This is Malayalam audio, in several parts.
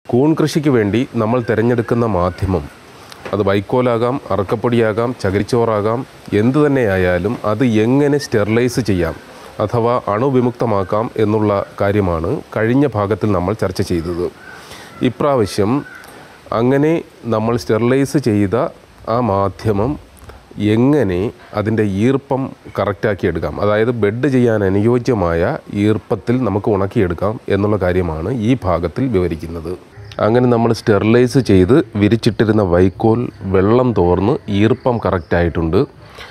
കൂൺ കൃഷിക്ക് വേണ്ടി നമ്മൾ തിരഞ്ഞെടുക്കുന്ന മാധ്യമം അത് വൈക്കോലാകാം അറക്കപ്പൊടിയാകാം ചകിരിച്ചോറാകാം എന്തു തന്നെയായാലും അത് എങ്ങനെ സ്റ്റെറിലൈസ് ചെയ്യാം അഥവാ അണുവിമുക്തമാക്കാം എന്നുള്ള കാര്യമാണ് കഴിഞ്ഞ ഭാഗത്തിൽ നമ്മൾ ചർച്ച ചെയ്തത് ഇപ്രാവശ്യം അങ്ങനെ നമ്മൾ സ്റ്റെറിലൈസ് ചെയ്ത ആ മാധ്യമം എങ്ങനെ അതിൻ്റെ ഈർപ്പം കറക്റ്റാക്കി എടുക്കാം അതായത് ബെഡ് ചെയ്യാൻ അനുയോജ്യമായ ഈർപ്പത്തിൽ നമുക്ക് ഉണക്കിയെടുക്കാം എന്നുള്ള കാര്യമാണ് ഈ ഭാഗത്തിൽ വിവരിക്കുന്നത് അങ്ങനെ നമ്മൾ സ്റ്റെറിലൈസ് ചെയ്ത് വിരിച്ചിട്ടിരുന്ന വൈക്കോൽ വെള്ളം തോർന്ന് ഈർപ്പം കറക്റ്റായിട്ടുണ്ട്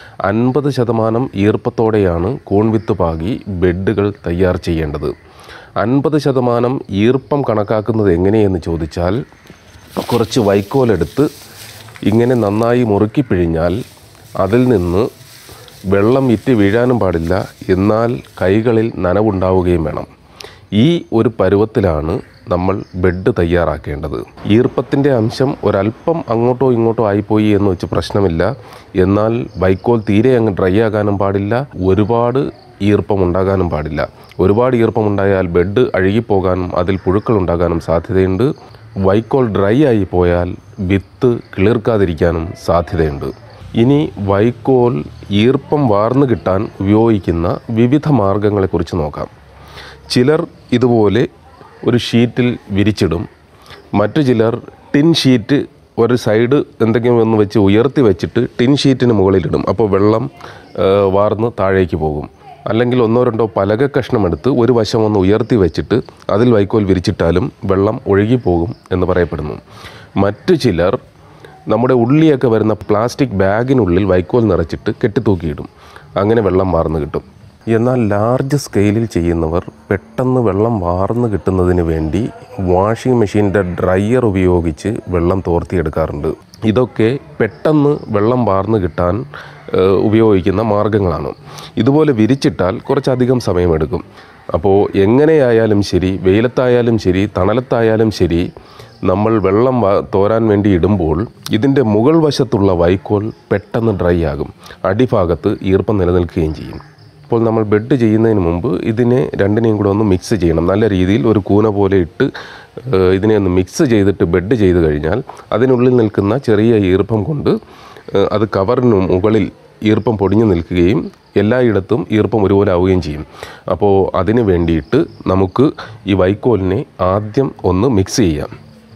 അൻപത് ശതമാനം ഈർപ്പത്തോടെയാണ് കൂൺവിത്ത് പാകി ബെഡുകൾ തയ്യാർ ചെയ്യേണ്ടത് അൻപത് ശതമാനം ഈർപ്പം കണക്കാക്കുന്നത് എങ്ങനെയെന്ന് ചോദിച്ചാൽ കുറച്ച് വൈക്കോലെടുത്ത് ഇങ്ങനെ നന്നായി മുറുക്കി പിഴിഞ്ഞാൽ അതിൽ നിന്ന് വെള്ളം ഇറ്റ് വീഴാനും പാടില്ല എന്നാൽ കൈകളിൽ നനവുണ്ടാവുകയും വേണം ഈ ഒരു പരുവത്തിലാണ് നമ്മൾ ബെഡ് തയ്യാറാക്കേണ്ടത് ഈർപ്പത്തിൻ്റെ അംശം ഒരല്പം അങ്ങോട്ടോ ഇങ്ങോട്ടോ ആയിപ്പോയി എന്ന് വെച്ച് പ്രശ്നമില്ല എന്നാൽ വൈക്കോൽ തീരെ അങ്ങ് ഡ്രൈ ആകാനും പാടില്ല ഒരുപാട് ഈർപ്പം ഉണ്ടാകാനും പാടില്ല ഒരുപാട് ഈർപ്പം ഉണ്ടായാൽ ബെഡ് അഴുകിപ്പോകാനും അതിൽ പുഴുക്കൾ ഉണ്ടാകാനും സാധ്യതയുണ്ട് വൈക്കോൽ ഡ്രൈ ആയി പോയാൽ വിത്ത് കിളിർക്കാതിരിക്കാനും സാധ്യതയുണ്ട് ഇനി വൈക്കോൽ ഈർപ്പം വാർന്നു കിട്ടാൻ ഉപയോഗിക്കുന്ന വിവിധ മാർഗങ്ങളെക്കുറിച്ച് നോക്കാം ചിലർ ഇതുപോലെ ഒരു ഷീറ്റിൽ വിരിച്ചിടും മറ്റു ചിലർ ടിൻ ഷീറ്റ് ഒരു സൈഡ് എന്തെങ്കിലും ഒന്ന് വെച്ച് ഉയർത്തി വെച്ചിട്ട് ടിൻ ഷീറ്റിന് മുകളിലിടും അപ്പോൾ വെള്ളം ആ, വാർന്ന് താഴേക്ക് പോകും അല്ലെങ്കിൽ ഒന്നോ രണ്ടോ പലക കഷ്ണം എടുത്ത് ഒരു വശം ഒന്ന് ഉയർത്തി വെച്ചിട്ട് അതിൽ വൈക്കോൽ വിരിച്ചിട്ടാലും വെള്ളം ഒഴുകിപ്പോകും എന്ന് പറയപ്പെടുന്നു മറ്റു ചിലർ നമ്മുടെ ഉള്ളിയൊക്കെ വരുന്ന പ്ലാസ്റ്റിക് ബാഗിനുള്ളിൽ വൈക്കോൽ നിറച്ചിട്ട് കെട്ടിത്തൂക്കിയിടും അങ്ങനെ വെള്ളം വാർന്നു കിട്ടും എന്നാൽ ലാർജ് സ്കെയിലിൽ ചെയ്യുന്നവർ പെട്ടെന്ന് വെള്ളം വാർന്നു കിട്ടുന്നതിന് വേണ്ടി വാഷിംഗ് മെഷീൻ്റെ ഡ്രയർ ഉപയോഗിച്ച് വെള്ളം തോർത്തിയെടുക്കാറുണ്ട് ഇതൊക്കെ പെട്ടെന്ന് വെള്ളം വാർന്നു കിട്ടാൻ ഏഹ്, ഉപയോഗിക്കുന്ന മാർഗങ്ങളാണ് ഇതുപോലെ വിരിച്ചിട്ടാൽ കുറച്ചധികം സമയമെടുക്കും അപ്പോൾ എങ്ങനെയായാലും ശരി വെയിലത്തായാലും ശരി തണലത്തായാലും ശരി നമ്മൾ വെള്ളം വ- തോരാൻ വേണ്ടി ഇടുമ്പോൾ ഇതിൻ്റെ മുകൾ വശത്തുള്ള വൈക്കോൽ പെട്ടെന്ന് ഡ്രൈ ആകും അടിഭാഗത്ത് ഈർപ്പം നിലനിൽക്കുകയും ചെയ്യും അപ്പോൾ നമ്മൾ ബെഡ് ചെയ്യുന്നതിന് മുമ്പ് ഇതിനെ രണ്ടിനെയും കൂടെ ഒന്ന് മിക്സ് ചെയ്യണം നല്ല രീതിയിൽ ഒരു കൂന പോലെ ഇട്ട് ഏഹ്, ഇതിനെ ഒന്ന് മിക്സ് ചെയ്തിട്ട് ബെഡ് ചെയ്ത് കഴിഞ്ഞാൽ അതിനുള്ളിൽ നിൽക്കുന്ന ചെറിയ ഈർപ്പം കൊണ്ട് ഏഹ്, അത് കവറിന് മുകളിൽ ഈർപ്പം പൊടിഞ്ഞു നിൽക്കുകയും എല്ലായിടത്തും ഈർപ്പം ഒരുപോലെ ആവുകയും ചെയ്യും അപ്പോൾ അതിന് വേണ്ടിയിട്ട് നമുക്ക് ഈ വൈക്കോലിനെ ആദ്യം ഒന്ന് മിക്സ് ചെയ്യാം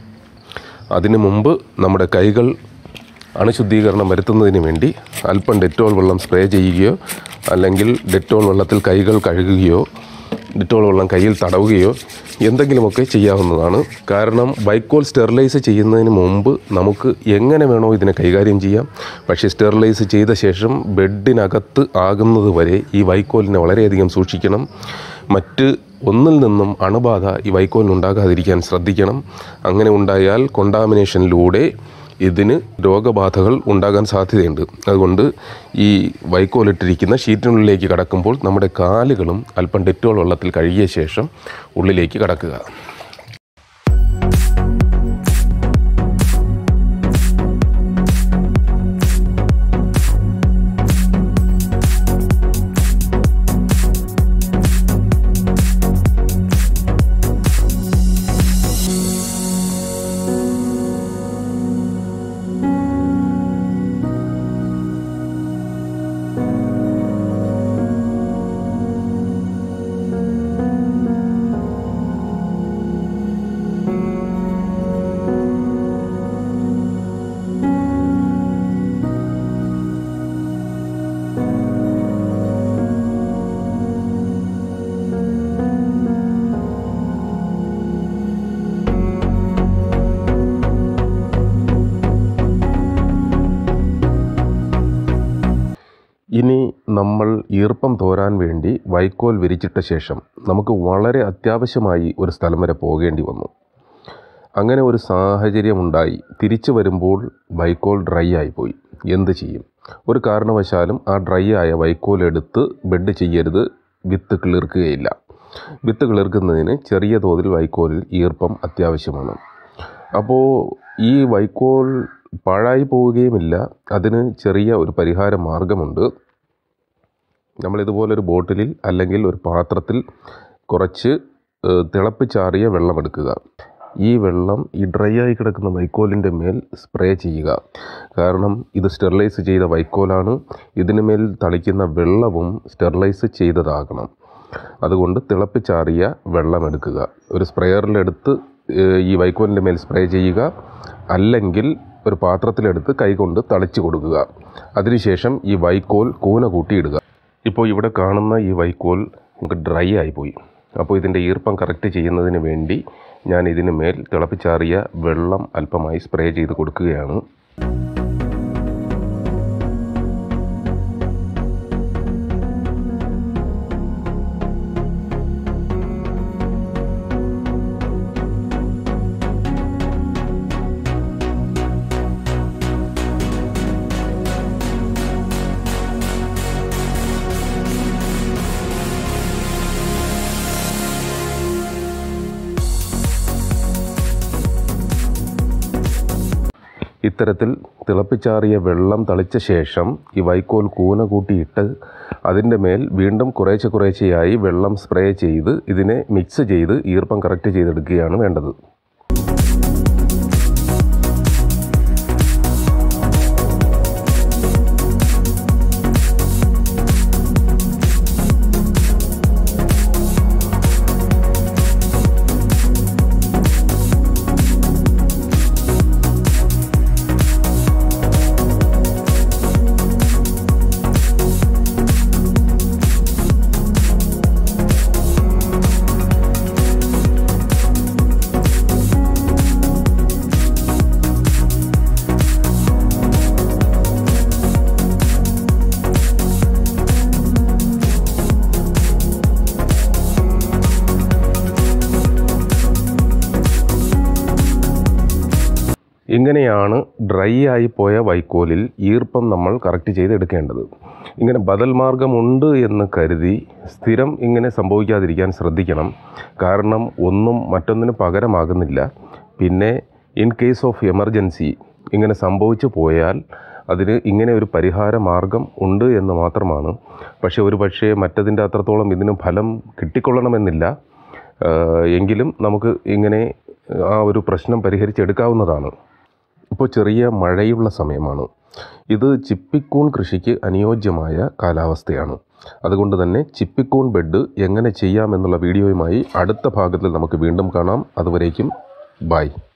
അതിനു മുമ്പ് നമ്മുടെ കൈകൾ അണുശുദ്ധീകരണം വരുത്തുന്നതിന് വേണ്ടി അല്പം ഡെറ്റോൾ വെള്ളം സ്പ്രേ ചെയ്യുകയോ അല്ലെങ്കിൽ ഡെറ്റോൾ വെള്ളത്തിൽ കൈകൾ കഴുകുകയോ ഡെറ്റോൾ വെള്ളം കയ്യിൽ തടവുകയോ എന്തെങ്കിലുമൊക്കെ ചെയ്യാവുന്നതാണ് കാരണം വൈക്കോൽ സ്റ്റെറിലൈസ് ചെയ്യുന്നതിന് മുമ്പ് നമുക്ക് എങ്ങനെ വേണോ ഇതിനെ കൈകാര്യം ചെയ്യാം പക്ഷേ സ്റ്റെറിലൈസ് ചെയ്ത ശേഷം ബെഡിനകത്ത് ആകുന്നത് വരെ ഈ വൈക്കോലിനെ വളരെയധികം സൂക്ഷിക്കണം മറ്റ് ഒന്നിൽ നിന്നും അണുബാധ ഈ വൈക്കോലിന് ഉണ്ടാകാതിരിക്കാൻ ശ്രദ്ധിക്കണം അങ്ങനെ ഉണ്ടായാൽ കൊണ്ടാമിനേഷനിലൂടെ ഇതിന് രോഗബാധകൾ ഉണ്ടാകാൻ സാധ്യതയുണ്ട് അതുകൊണ്ട് ഈ വൈക്കോലിട്ടിരിക്കുന്ന ഷീറ്റിനുള്ളിലേക്ക് കടക്കുമ്പോൾ നമ്മുടെ കാലുകളും അല്പം ഡെറ്റോൾ വെള്ളത്തിൽ കഴുകിയ ശേഷം ഉള്ളിലേക്ക് കടക്കുക ഇനി നമ്മൾ ഈർപ്പം തോരാൻ വേണ്ടി വൈക്കോൽ വിരിച്ചിട്ട ശേഷം നമുക്ക് വളരെ അത്യാവശ്യമായി ഒരു സ്ഥലം വരെ പോകേണ്ടി വന്നു അങ്ങനെ ഒരു സാഹചര്യമുണ്ടായി തിരിച്ചു വരുമ്പോൾ വൈക്കോൽ ഡ്രൈ ആയിപ്പോയി എന്ത് ചെയ്യും ഒരു കാരണവശാലും ആ ഡ്രൈ ആയ വൈക്കോൽ എടുത്ത് ബെഡ് ചെയ്യരുത് വിത്ത് കിളിർക്കുകയില്ല വിത്ത് കിളിർക്കുന്നതിന് ചെറിയ തോതിൽ വൈക്കോലിൽ ഈർപ്പം അത്യാവശ്യമാണ് അപ്പോൾ ഈ വൈക്കോൽ പാഴായി പോവുകയുമില്ല അതിന് ചെറിയ ഒരു പരിഹാര മാർഗമുണ്ട് നമ്മളിതുപോലൊരു ബോട്ടിലിൽ അല്ലെങ്കിൽ ഒരു പാത്രത്തിൽ കുറച്ച് ഏഹ്, തിളപ്പിച്ചാറിയ വെള്ളമെടുക്കുക ഈ വെള്ളം ഈ ഡ്രൈ ആയി കിടക്കുന്ന വൈക്കോലിൻ്റെ മേൽ സ്പ്രേ ചെയ്യുക കാരണം ഇത് സ്റ്റെറിലൈസ് ചെയ്ത വൈക്കോലാണ് ഇതിന് മേൽ തളിക്കുന്ന വെള്ളവും സ്റ്റെറിലൈസ് ചെയ്തതാകണം അതുകൊണ്ട് തിളപ്പിച്ചാറിയ വെള്ളം എടുക്കുക ഒരു സ്പ്രെയറിലെടുത്ത് ഏഹ്, ഈ വൈക്കോലിൻ്റെ മേൽ സ്പ്രേ ചെയ്യുക അല്ലെങ്കിൽ ഒരു പാത്രത്തിലെടുത്ത് കൈകൊണ്ട് തളിച്ചു കൊടുക്കുക അതിനുശേഷം ഈ വൈക്കോൽ കൂന കൂട്ടിയിടുക ഇപ്പോൾ ഇവിടെ കാണുന്ന ഈ വൈക്കോൽ നമുക്ക് ഡ്രൈ ആയിപ്പോയി അപ്പോൾ ഇതിൻ്റെ ഈർപ്പം കറക്റ്റ് ചെയ്യുന്നതിന് വേണ്ടി ഞാൻ ഇതിന് മേൽ തിളപ്പിച്ചാറിയ വെള്ളം അല്പമായി സ്പ്രേ ചെയ്ത് കൊടുക്കുകയാണ് ഇത്തരത്തിൽ തിളപ്പിച്ചാറിയ വെള്ളം തളിച്ച ശേഷം ഈ വൈക്കോൽ കൂന കൂട്ടിയിട്ട് അതിൻ്റെ മേൽ വീണ്ടും കുറേശ്ശെ കുറേശ്ശെയായി വെള്ളം സ്പ്രേ ചെയ്ത് ഇതിനെ മിക്സ് ചെയ്ത് ഈർപ്പം കറക്റ്റ് ചെയ്തെടുക്കുകയാണ് വേണ്ടത് ഇങ്ങനെയാണ് ഡ്രൈ ആയി പോയ വൈക്കോലിൽ ഈർപ്പം നമ്മൾ കറക്റ്റ് ചെയ്തെടുക്കേണ്ടത് ഇങ്ങനെ ബദൽ മാർഗമുണ്ട് എന്ന് കരുതി സ്ഥിരം ഇങ്ങനെ സംഭവിക്കാതിരിക്കാൻ ശ്രദ്ധിക്കണം കാരണം ഒന്നും മറ്റൊന്നിന് പകരമാകുന്നില്ല പിന്നെ ഇൻ കേസ് ഓഫ് എമർജൻസി ഇങ്ങനെ സംഭവിച്ചു പോയാൽ അതിന് ഇങ്ങനെ ഒരു പരിഹാര മാർഗം ഉണ്ട് എന്ന് മാത്രമാണ് പക്ഷേ ഒരു പക്ഷേ മറ്റതിൻ്റെ അത്രത്തോളം ഇതിന് ഫലം കിട്ടിക്കൊള്ളണമെന്നില്ല ആഹ് എങ്കിലും നമുക്ക് ഇങ്ങനെ ആ ഒരു പ്രശ്നം പരിഹരിച്ചെടുക്കാവുന്നതാണ് ഇപ്പോൾ ചെറിയ മഴയുള്ള സമയമാണ് ഇത് ചിപ്പിക്കൂൺ കൃഷിക്ക് അനുയോജ്യമായ കാലാവസ്ഥയാണ് അതുകൊണ്ട് തന്നെ ചിപ്പിക്കൂൺ ബെഡ് എങ്ങനെ ചെയ്യാമെന്നുള്ള വീഡിയോയുമായി അടുത്ത ഭാഗത്തിൽ നമുക്ക് വീണ്ടും കാണാം അതുവരേക്കും ബായ്